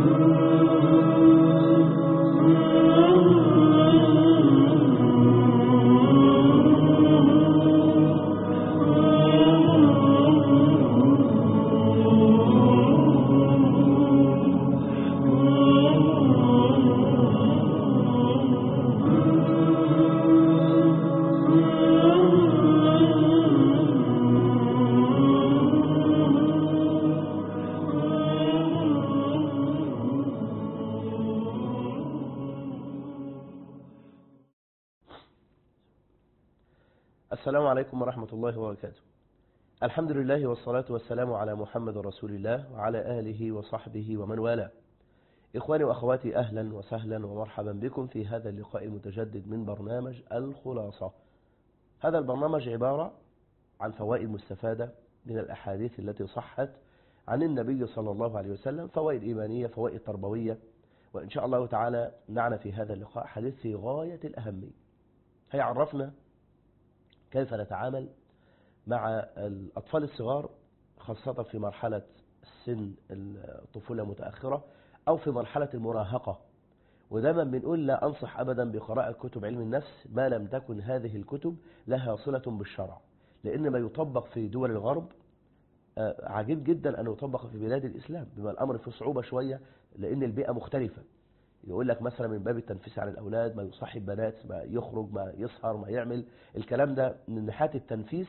السلام عليكم ورحمة الله وبركاته الحمد لله والصلاة والسلام على محمد رسول الله وعلى آله وصحبه ومن والاه إخواني وأخواتي أهلا وسهلا ومرحبا بكم في هذا اللقاء المتجدد من برنامج الخلاصة هذا البرنامج عبارة عن فوائد مستفادة من الأحاديث التي صحت عن النبي صلى الله عليه وسلم فوائد إيمانية فوائد تربوية وإن شاء الله تعالى نعنى في هذا اللقاء حديث في غاية الأهمية هيعرفنا كيف نتعامل مع الأطفال الصغار خاصة في مرحلة السن الطفولة متأخرة أو في مرحلة المراهقة ودائما بنقول لا أنصح أبدا بقراءة كتب علم النفس ما لم تكن هذه الكتب لها صلة بالشرع لأن ما يطبق في دول الغرب عجيب جدا أن يطبق في بلاد الإسلام بما الأمر في صعوبة شوية لأن البيئة مختلفة يقول لك مثلا من باب التنفيس على الأولاد ما يصحب بنات ما يخرج ما يسهر ما يعمل الكلام ده من ناحية التنفيس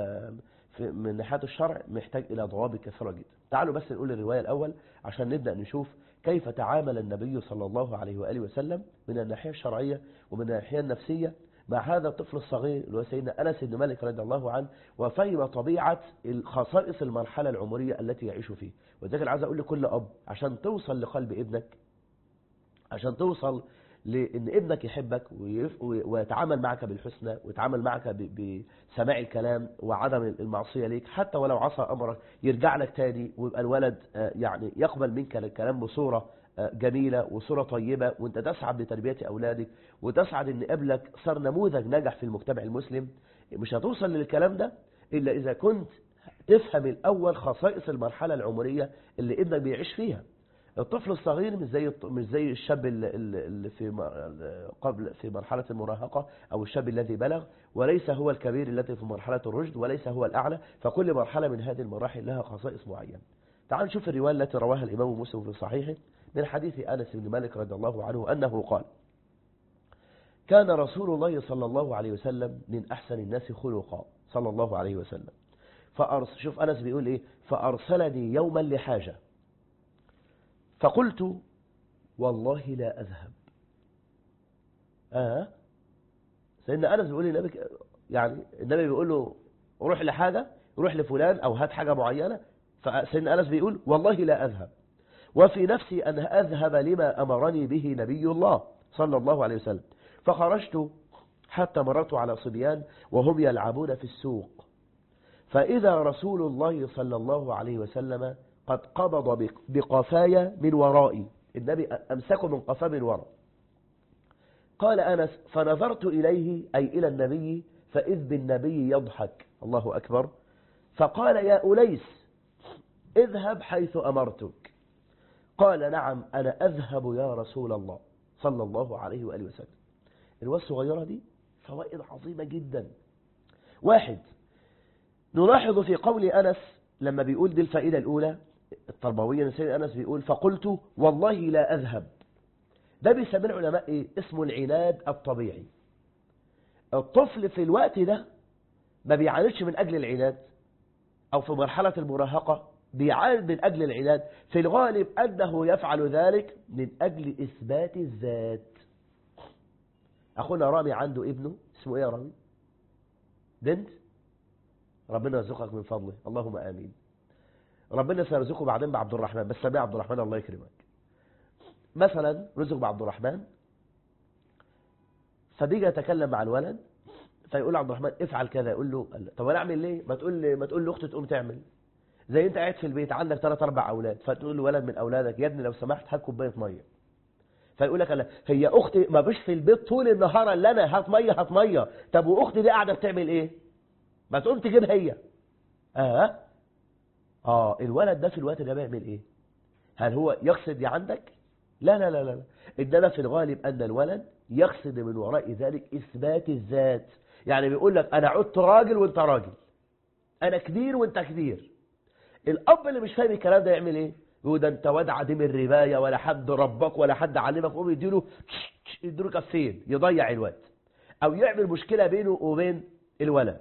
من ناحية الشرع محتاج إلى ضوابط كثيرة جدا تعالوا بس نقول الرواية الأول عشان نبدأ نشوف كيف تعامل النبي صلى الله عليه وآله وسلم من الناحية الشرعية ومن الناحية النفسية مع هذا الطفل الصغير اللي هو سيدنا أنس بن مالك رضي الله عنه وفهم طبيعة خصائص المرحلة العمرية التي يعيش فيه وذلك أنا عايز أقول لكل أب عشان توصل لقلب ابنك عشان توصل لأن ابنك يحبك ويتعامل معك بالحسنى ويتعامل معك بسماع الكلام وعدم المعصية ليك حتى ولو عصى أمرك يرجع لك تاني ويبقى الولد يعني يقبل منك الكلام بصورة جميلة وصورة طيبة وانت تسعد لتربية أولادك وتسعد ان ابنك صار نموذج نجح في المجتمع المسلم مش هتوصل للكلام ده إلا إذا كنت تفهم الأول خصائص المرحلة العمرية اللي ابنك بيعيش فيها الطفل الصغير مش زي مش زي الشاب اللي في قبل في مرحلة المراهقة أو الشاب الذي بلغ وليس هو الكبير الذي في مرحلة الرشد وليس هو الأعلى فكل مرحلة من هذه المراحل لها خصائص معينة تعال نشوف الرواية التي رواها الإمام مسلم في صحيحه من حديث أنس بن مالك رضي الله عنه أنه قال كان رسول الله صلى الله عليه وسلم من أحسن الناس خلقا صلى الله عليه وسلم فأرس شوف أنس بيقول إيه فأرسلني يوما لحاجة فقلت والله لا أذهب آه سيدنا أنس بيقول النبي يعني النبي بيقول له روح لحاجة روح لفلان أو هات حاجة معينة فسيدنا أنس بيقول والله لا أذهب وفي نفسي أن أذهب لما أمرني به نبي الله صلى الله عليه وسلم فخرجت حتى مررت على صبيان وهم يلعبون في السوق فإذا رسول الله صلى الله عليه وسلم قد قبض بقفايا من ورائي النبي أمسكه من قفا من وراء قال أنس فنظرت إليه أي إلى النبي فإذ بالنبي يضحك الله أكبر فقال يا أليس اذهب حيث أمرتك قال نعم أنا أذهب يا رسول الله صلى الله عليه وآله وسلم الرواية الصغيرة دي فوائد عظيمة جدا واحد نلاحظ في قول أنس لما بيقول دي الفائدة الأولى التربوية سيد أنس بيقول فقلت والله لا أذهب ده بيسميه العلماء إيه؟ اسمه العناد الطبيعي الطفل في الوقت ده ما بيعاندش من أجل العناد أو في مرحلة المراهقة بيعاند من أجل العناد في الغالب أنه يفعل ذلك من أجل إثبات الذات أخونا رامي عنده ابنه اسمه إيه يا رامي بنت ربنا يرزقك من فضله اللهم آمين ربنا سيرزقه بعدين بعبد الرحمن بس سميه عبد الرحمن الله يكرمك مثلا رزق بعبد الرحمن فبيجي يتكلم مع الولد فيقول عبد الرحمن افعل كذا يقول له طب انا اعمل ليه ما تقول لي ما تقول لاختي تقوم تعمل زي انت قاعد في البيت عندك ثلاث اربع اولاد فتقول لولد من اولادك يا ابني لو سمحت هات كوبايه ميه فيقول لك انا هي اختي ما بش في البيت طول النهار الا انا هات ميه هات ميه طب واختي دي قاعده بتعمل ايه ما تقوم تجيب هي اه اه الولد ده في الوقت ده بيعمل ايه هل هو يقصد دي عندك لا لا لا لا إنما في الغالب أن الولد يقصد من وراء ذلك إثبات الذات يعني بيقول لك أنا عدت راجل وانت راجل أنا كبير وانت كبير الأب اللي مش فاهم الكلام ده يعمل إيه يقول ده انت واد عديم الرباية ولا حد ربك ولا حد علمك قوم يديله يديله كفين يضيع الواد أو يعمل مشكلة بينه وبين الولد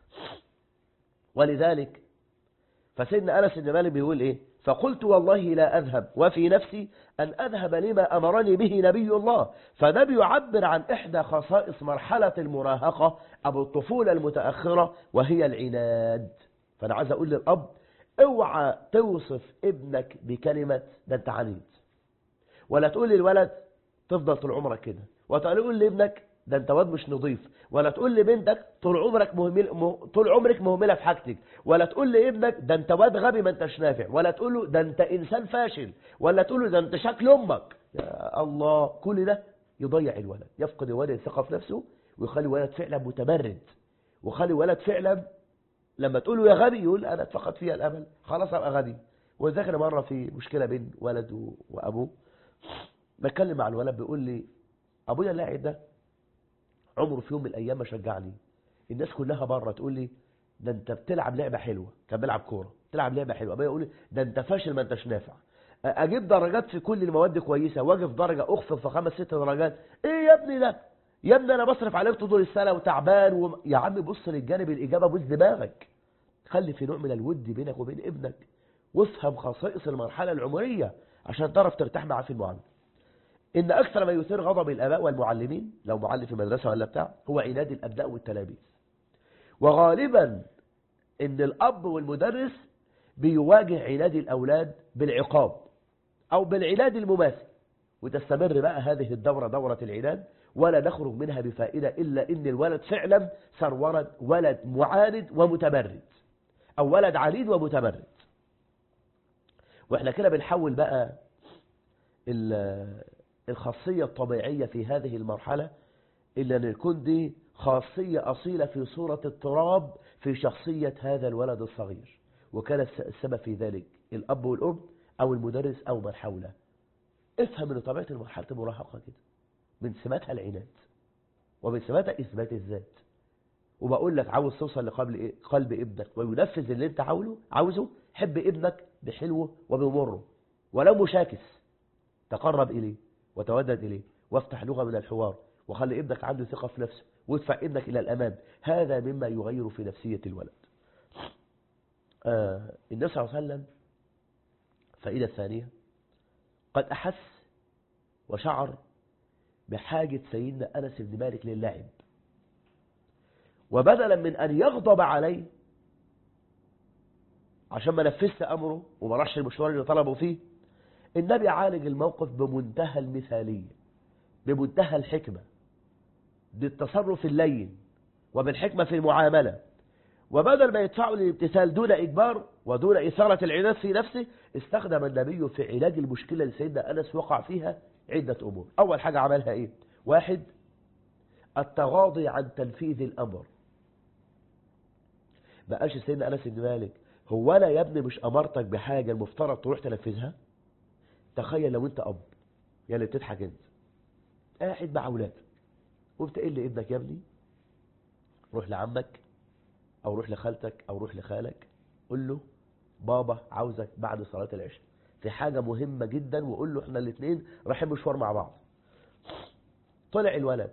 ولذلك فسيدنا أنس بن مالك بيقول إيه فقلت والله لا أذهب وفي نفسي أن أذهب لما أمرني به نبي الله فده بيعبر عن إحدى خصائص مرحلة المراهقة أو الطفولة المتأخرة وهي العناد فأنا عايز أقول للأب اوعى توصف ابنك بكلمة ده انت عنيد ولا تقول للولد تفضل طول عمرك كده وتقول لابنك ده انت واد مش نظيف ولا تقول لبنتك طول عمرك مهمل م... طول عمرك مهمله في حاجتك ولا تقول لابنك ده انت واد غبي ما انتش نافع ولا تقول له ده انت انسان فاشل ولا تقول له ده انت شكل امك يا الله كل ده يضيع الولد يفقد الولد الثقه في نفسه ويخلي الولد فعلا متمرد ويخلي الولد فعلا لما تقول له يا غبي يقول انا اتفقد فيها الامل خلاص ابقى غبي وذاك مره في مشكله بين ولد و... وابوه بتكلم مع الولد بيقول لي ابويا اللاعب ده عمره في يوم من الايام ما شجعني الناس كلها بره تقول لي ده انت بتلعب لعبه حلوه كان بيلعب كوره بتلعب لعبه حلوه ابويا يقول لي ده انت فاشل ما انتش نافع اجيب درجات في كل المواد كويسه واجي في درجه اخفض في خمس ست درجات ايه يا ابني ده يا ابني انا بصرف عليك طول السنه وتعبان و... يا عم بص للجانب الاجابه بوز دماغك خلي في نوع من الود بينك وبين ابنك وافهم خصائص المرحله العمريه عشان تعرف ترتاح معاه في المعامله إن أكثر ما يثير غضب الآباء والمعلمين لو معلم في مدرسة ولا بتاع هو عناد الأبناء والتلاميذ وغالبا إن الأب والمدرس بيواجه عناد الأولاد بالعقاب أو بالعناد المماثل وتستمر بقى هذه الدورة دورة العناد ولا نخرج منها بفائدة إلا إن الولد فعلا صار ولد, ولد معاند ومتمرد أو ولد عنيد ومتمرد وإحنا كده بنحول بقى الخاصية الطبيعية في هذه المرحلة إلا أن يكون دي خاصية أصيلة في صورة التراب في شخصية هذا الولد الصغير وكان السبب في ذلك الأب والأم أو المدرس أو من حوله افهم أن طبيعة المرحلة المراهقة كده من سماتها العناد ومن سماتها إثبات الذات وبقول لك عاوز توصل لقلب قلب ابنك وينفذ اللي انت عاوزه عاوزه حب ابنك بحلوه وبمره ولو مشاكس تقرب إليه وتودد إليه وافتح لغة من الحوار وخلي ابنك عنده ثقة في نفسه وادفع ابنك إلى الأمام هذا مما يغير في نفسية الولد آه النبي صلى الله عليه وسلم فائدة ثانية قد أحس وشعر بحاجة سيدنا أنس بن مالك للعب وبدلا من أن يغضب عليه عشان ما نفذت أمره وما راحش المشوار اللي طلبه فيه النبي عالج الموقف بمنتهى المثالية بمنتهى الحكمة بالتصرف اللين وبالحكمة في المعاملة وبدل ما يدفعوا للامتثال دون إجبار ودون إثارة العناد في نفسه استخدم النبي في علاج المشكلة اللي سيدنا أنس وقع فيها عدة أمور أول حاجة عملها إيه واحد التغاضي عن تنفيذ الأمر بقاش سيدنا أنس بن مالك هو أنا يا ابني مش أمرتك بحاجة المفترض تروح تنفذها تخيل لو انت اب يا اللي بتضحك انت قاعد مع اولادك وبتقول لابنك يا ابني روح لعمك او روح لخالتك او روح لخالك قول له بابا عاوزك بعد صلاة العشاء في حاجة مهمة جدا وقول له احنا الاثنين رايحين مشوار مع بعض طلع الولد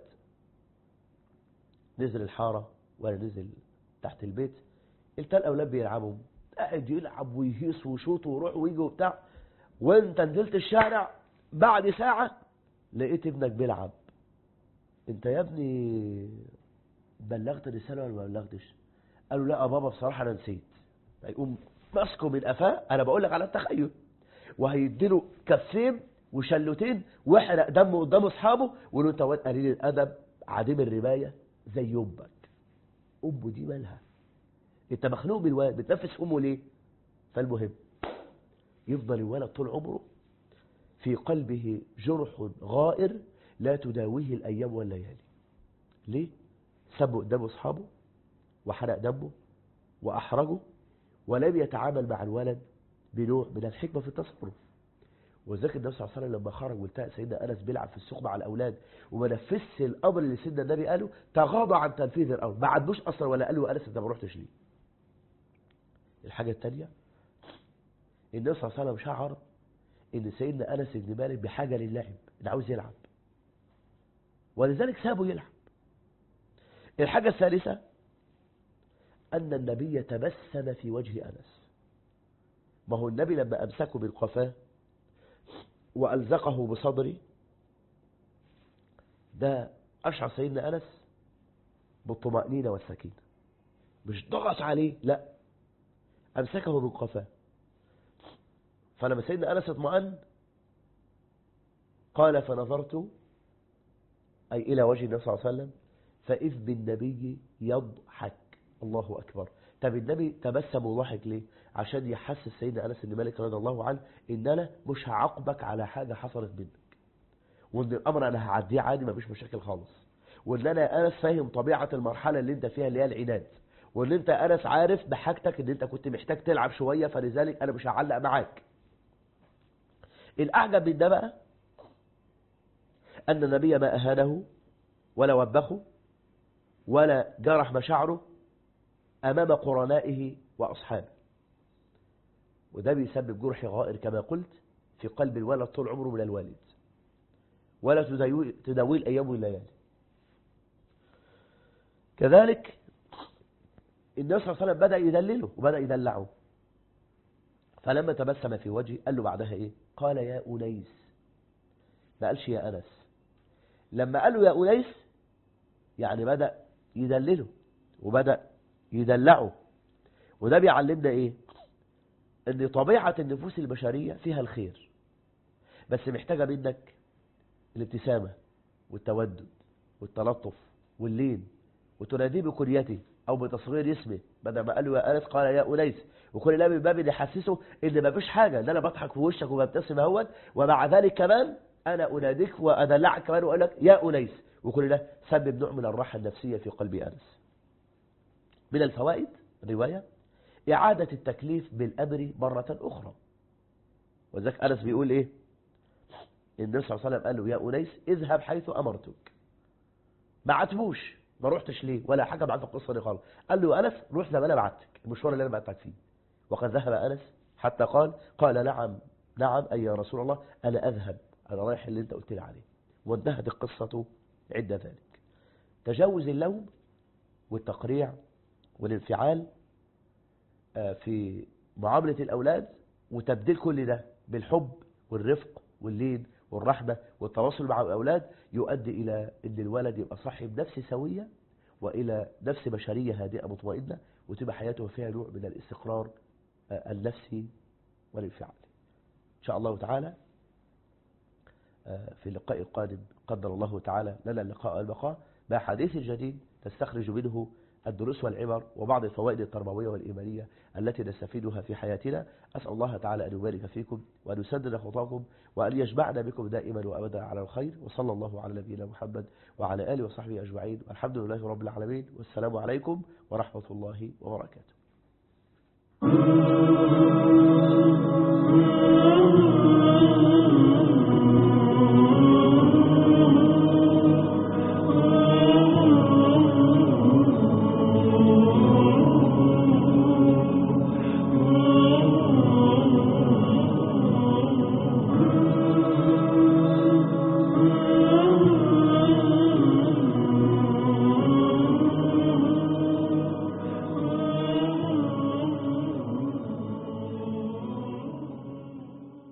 نزل الحارة ولا نزل تحت البيت التال الاولاد بيلعبوا قاعد يلعب ويهيص ويشوط ويروح ويجي وبتاع وانت نزلت الشارع بعد ساعة لقيت ابنك بيلعب انت يا ابني بلغت الرسالة ولا ما بلغتش قالوا لا يا بابا بصراحة انا نسيت هيقوم ماسكه من قفاه انا بقول لك على التخيل وهيديله كفين وشلوتين واحرق دمه قدام اصحابه ويقول له انت واد قليل الادب عديم الربايه زي امك امه دي مالها انت مخنوق بالواد بتنفس امه ليه فالمهم يفضل الولد طول عمره في قلبه جرح غائر لا تداويه الأيام والليالي ليه؟ سبه قدام أصحابه وحرق دمه وأحرجه ولم يتعامل مع الولد بنوع من الحكمة في التصرف وذلك النبي صلى الله عليه وسلم لما خرج والتقى سيدنا انس بيلعب في السوق مع الاولاد وما نفذش الامر اللي سيدنا النبي قاله تغاضى عن تنفيذ الامر ما عدوش اصلا ولا قال له انس انت ما رحتش ليه الحاجه الثانيه النبي صلى الله عليه وسلم شعر ان سيدنا انس بن مالك بحاجه للعب انه عاوز يلعب ولذلك سابه يلعب الحاجه الثالثه ان النبي تبسم في وجه انس ما هو النبي لما امسكه بالقفاه والزقه بصدري ده اشعر سيدنا انس بالطمانينه والسكينه مش ضغط عليه لا امسكه من قفاه فلما سيدنا أنس اطمأن قال فنظرت أي إلى وجه النبي صلى الله عليه وسلم فإذ بالنبي يضحك الله أكبر طب النبي تبسم وضحك ليه عشان يحسس سيدنا أنس بن مالك رضي الله عنه إن أنا مش هعاقبك على حاجة حصلت منك وإن الأمر أنا هعديه عادي مفيش مشاكل خالص وإن أنا يا أنس فاهم طبيعة المرحلة اللي أنت فيها اللي هي العناد وإن أنت يا أنس عارف بحاجتك إن أنت كنت محتاج تلعب شوية فلذلك أنا مش هعلق معاك الأعجب من ده بقى أن النبي ما أهانه ولا وبخه ولا جرح مشاعره أمام قرنائه وأصحابه وده بيسبب جرح غائر كما قلت في قلب الولد طول عمره من الوالد ولا تداوي الأيام والليالي كذلك النبي صلى الله عليه وسلم بدأ يدلله وبدأ يدلعه فلما تبسم في وجهه قال له بعدها ايه قال يا أنيس ما قالش يا أنس لما قال له يا أنيس يعني بدأ يدلله وبدأ يدلعه وده بيعلمنا ايه ان طبيعة النفوس البشرية فيها الخير بس محتاجة منك الابتسامة والتودد والتلطف واللين وتناديه بكنيته او بتصغير اسمه بدل ما قال له يا انس قال يا انيس وكل ده من باب ان يحسسه ان ما فيش حاجه ان انا بضحك في وشك وببتسم اهوت ومع ذلك كمان انا اناديك وادلعك كمان واقول لك يا انيس وكل ده سبب نوع من الراحه النفسيه في قلب انس من الفوائد روايه اعاده التكليف بالامر مره اخرى وذلك انس بيقول ايه النبي صلى الله عليه وسلم قال له يا انيس اذهب حيث امرتك ما عاتبوش ما رحتش ليه ولا حاجه معاه في القصه دي خالص قال له انس روح زي ما انا بعتك المشوار اللي انا بعتك فيه وقد ذهب انس حتى قال قال نعم نعم اي يا رسول الله انا اذهب انا رايح اللي انت قلت لي عليه وانتهت القصه عند ذلك تجاوز اللوم والتقريع والانفعال في معامله الاولاد وتبديل كل ده بالحب والرفق واللين والرحمة والتواصل مع الأولاد يؤدي إلى أن الولد يبقى صاحب نفس سوية وإلى نفس بشرية هادئة مطمئنة وتبقى حياته فيها نوع من الاستقرار النفسي والانفعال إن شاء الله تعالى في اللقاء القادم قدر الله تعالى لنا اللقاء والبقاء مع حديث جديد تستخرج منه الدروس والعبر وبعض الفوائد التربوية والإيمانية التي نستفيدها في حياتنا أسأل الله تعالى أن يبارك فيكم وأن يسدد خطاكم وأن يجمعنا بكم دائما وأبدا على الخير وصلى الله على نبينا محمد وعلى آله وصحبه أجمعين والحمد لله رب العالمين والسلام عليكم ورحمة الله وبركاته